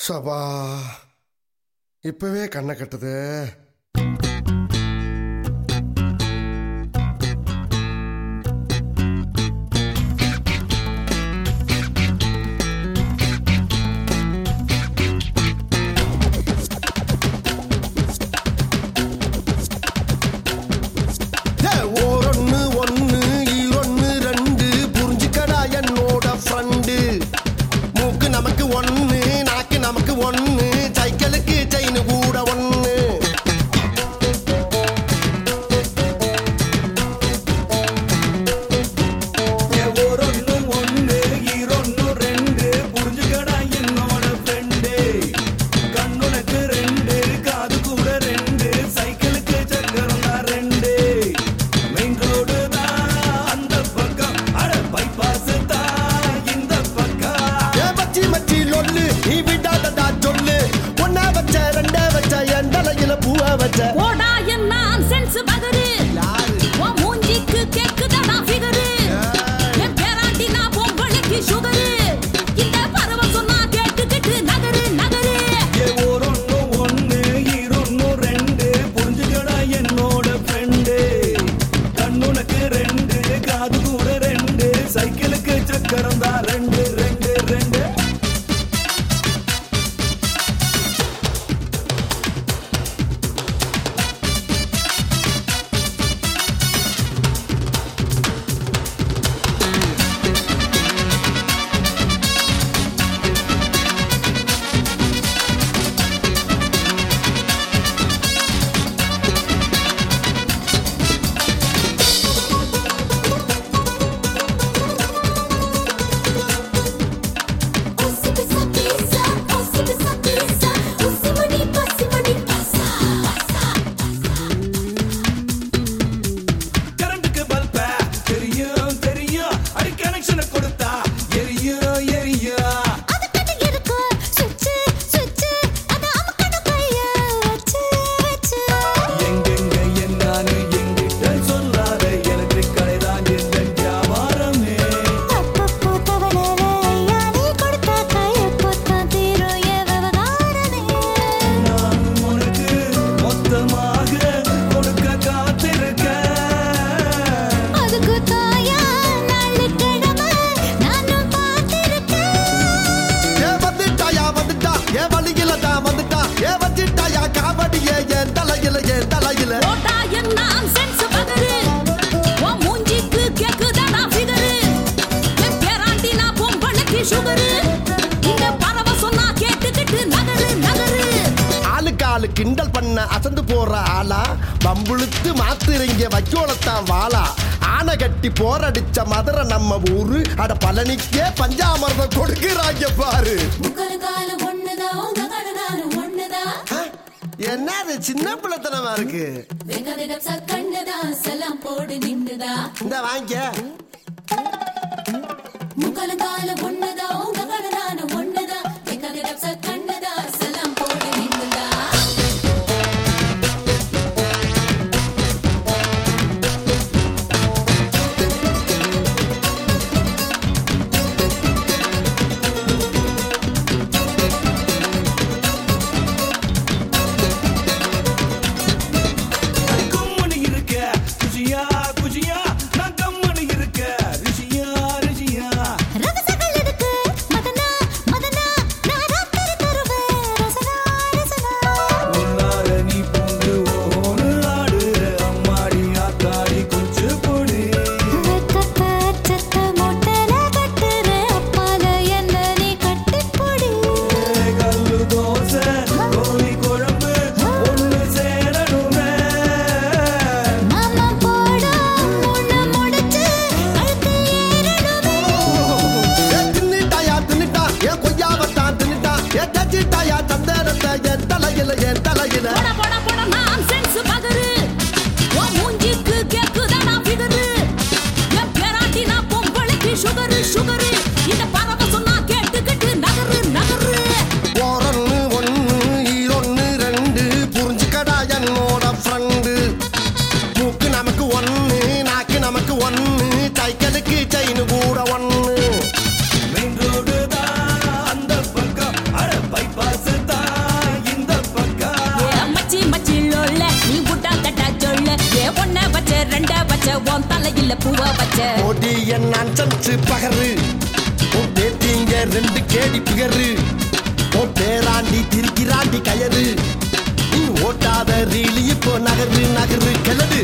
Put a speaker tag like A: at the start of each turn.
A: சபா இப்பவே கண்ணை கட்டுது ஓரொன்னு ஒன்னு ஈரொன்னு ரெண்டு புரிஞ்சுக்கடா என்னோட ஃப்ரெண்டு மூக்கு நமக்கு ஒன்னு நாக்கு நமக்கு ஒன்னு சைக்கிளுக்கு செயின் கூட ஒன்னு
B: ஒரொன்னு ஒண்ணு ஈரொன்னு ரெண்டு புரிஞ்சுக்கடா என்னோட ஃப்ரெண்டு கண்ணுனக்கு ரெண்டு காது கூட ரெண்டு சைக்கிளுக்கு சக்கரம் தான் ரெண்டு மெயின் ரோடு தான் அந்த பக்கம் அட பைபாஸ் தான் இந்த பக்கம்
A: ஏ மச்சி மச்சி லொல்லு நீ விடாதடா சொல்லு ஒன்னா வச்ச ரெண்டா வச்ச என் தலையில பூவா வச்ச
C: போடா என் நான்சென்ஸ் பகரு உன் மூஞ்சிக்கு கேக்குதடா ஃபிகரு என் பேராண்டி நான் பொம்பளைக்கு சுகரு இந்த பறவை சொன்னா கேட்டுக்கிட்டு நகரு நகரு
B: ஏ ஒரொன்னு ஒண்ணு ஈரொன்னு ரெண்டு புரிஞ்சுக்கடா என்னோட ஃப்ரெண்டு கண்ணுனக்கு ரெண்டு காது கூட ரெண்டு சைக்கிளுக்கு சக்கரம் தான் ரெண்டு ரெண்டு ரெண்டு
D: Usi bisa bisa, usi bisa bisa, usi mani pasi mani pasa.
B: கரண்ட்டுக்கு பல்ப தெரியும் தெரியும் அடி கனெக்ஷனை கொடுத்தா எரியும் எரியும்
D: அதுக்கிட்ட இருக்கு சுவிட்ச் சுவிட்ச் அத அமுக்கணும் கைய வச்சு வச்சு.
B: எங்கெங்க என்னான்னு எங்கிட்ட சொல்லாத எலக்ட்ரிக் கடைதான் எந்த வியாபாரமே
D: அப்பப்போ தவணை ஐயா நீ கொடுத்த கையப்பத்தான் தீரும் என் விவகாரமே.
B: நான் உனக்கு மொத்தமாக கொடுக்க காத்திருக்கேன்
D: அதுக்கு தாயா நாளுக்கிழமை நானும் பார்த்திருக்கேன்
A: ஏ வந்துட்டாயா வந்துட்டா ஏ வழியில தான் வந்துட்டா ஏ வச்சிட்டாயா காவடியே என் தலையில என் தலையில
C: போடா என் நான்சென்ஸ் பகரு உன் மூஞ்சிக்கு கேக்குதடா ஃபிகரு என் பேராண்டி நான் பொம்பளைக்கு சுகரு இந்த பறவை சொன்னா கேட்டுக்கிட்டு நகரு நகரு
A: ஆளுக்கு ஆளு கிண்டல் பண்ண அசந்து போற ஆளா பம்புழுத்து மாத்திரைங்க வைக்கோலத்தான் வாளா ஆனை கட்டி போரடிச்ச மதுரை நம்ம ஊரு அட பழனிக்கே பஞ்சாமிர்தம் கொடுக்குறாங்க பாரு
D: முக்கலுக்கால ஒண்ணுதான் உங்க கடனாலும் ஒண்ணுதான்
A: என்னது சின்ன பிள்ளைத்தனமா இருக்கு
D: வெங்கதிடம் சக்கண்ணுதான் செல்லாம் போடு நின்னுதா
A: இந்த வாங்கிக்க
D: முக்கலுக்கால ஒண்ணுதான் உங்க கடனாலும் ஒண்ணுதான் வெங்கதிடம் சக்கண்ணுதான் செல்லாம் போடு நின்னுதா
B: கும்மனு இருக்க குஷியா குஷியா நான் கம்மனு இருக்க ரிஷியா ரிஷியா
D: ரகசகள் இருக்கு மதனா மத
C: வச்ச ரெண்ட வச்ச உன் தலையில பூவ வச்ச
A: ஓடி என் அஞ்சன்ஸ் பகரு உன் பேத்திங்க ரெண்டு கேடி பிகரு உன் பேராண்டி திருக்கிறாண்டி கயறு நீ ஓட்டாத ரீலி இப்போ நகரு நகரு கிளறு